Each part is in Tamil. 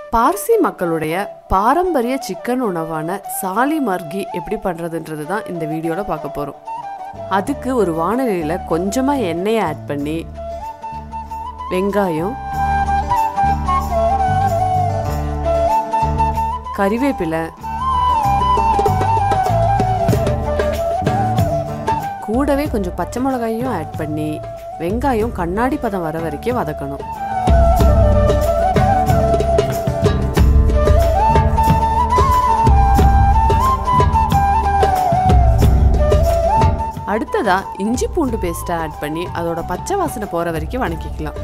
பார்சி மக்களுடைய பாரம்பரிய சிக்கன் உணவான சாலி மர்கி எப்படி பண்ணுறதுன்றது தான் இந்த வீடியோவில் பார்க்க போகிறோம் அதுக்கு ஒரு வானலியில் கொஞ்சமாக எண்ணெயை ஆட் பண்ணி வெங்காயம் கறிவேப்பிலை கூடவே கொஞ்சம் பச்சை மிளகாயும் ஆட் பண்ணி வெங்காயம் கண்ணாடி பதம் வர வரைக்கும் வதக்கணும் அடுத்ததா இஞ்சி பூண்டு பேஸ்ட்டை ஆட் பண்ணி அதோட பச்சை வாசனை போகிற வரைக்கும் வணக்கிக்கலாம்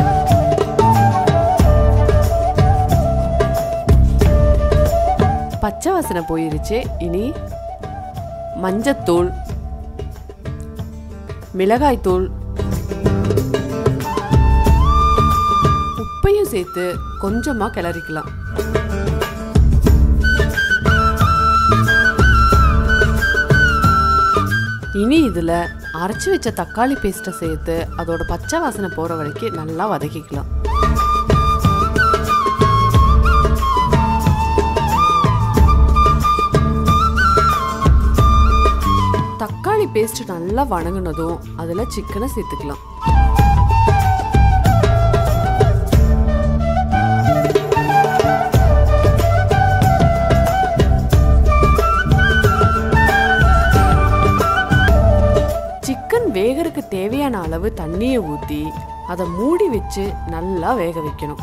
பச்சை வாசனை போயிருச்சு இனி மஞ்சத்தூள் மிளகாய்த்தூள் உப்பையும் சேர்த்து கொஞ்சமாக கிளறிக்கலாம் இனி இதில் அரைச்சி வச்ச தக்காளி பேஸ்ட்டை சேர்த்து அதோட பச்சை வாசனை போகிற வரைக்கும் நல்லா வதக்கிக்கலாம் தக்காளி பேஸ்ட் நல்லா வணங்கினதும் அதில் சிக்கனை சேர்த்துக்கலாம் சிக்கன் வேகறதுக்கு தேவையான அளவு தண்ணியை ஊற்றி அதை மூடி வச்சு நல்லா வேக வைக்கணும்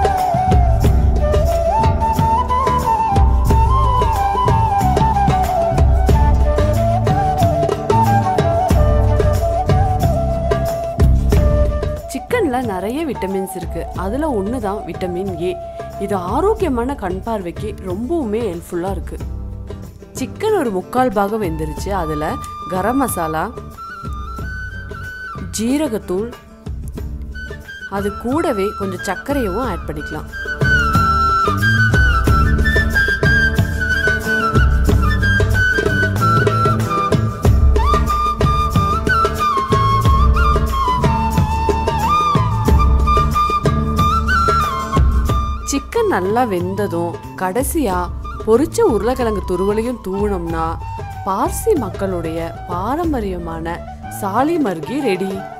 சிக்கனில் நிறைய விட்டமின்ஸ் இருக்குது அதில் ஒன்று தான் விட்டமின் ஏ இது ஆரோக்கியமான கண் பார்வைக்கு ரொம்பவுமே ஹெல்ப்ஃபுல்லாக இருக்குது சிக்கன் ஒரு முக்கால் பாகம் வெந்துருச்சு அதில் கரம் மசாலா ஜீரகத்தூள் அது கூடவே கொஞ்சம் சர்க்கரையவும் ஆட் பண்ணிக்கலாம் சிக்கன் நல்லா வெந்ததும் கடைசியாக பொரிச்ச உருளைக்கிழங்கு துருவலையும் தூவினோம்னா பார்சி மக்களுடைய பாரம்பரியமான சாலி மர்கி ரெடி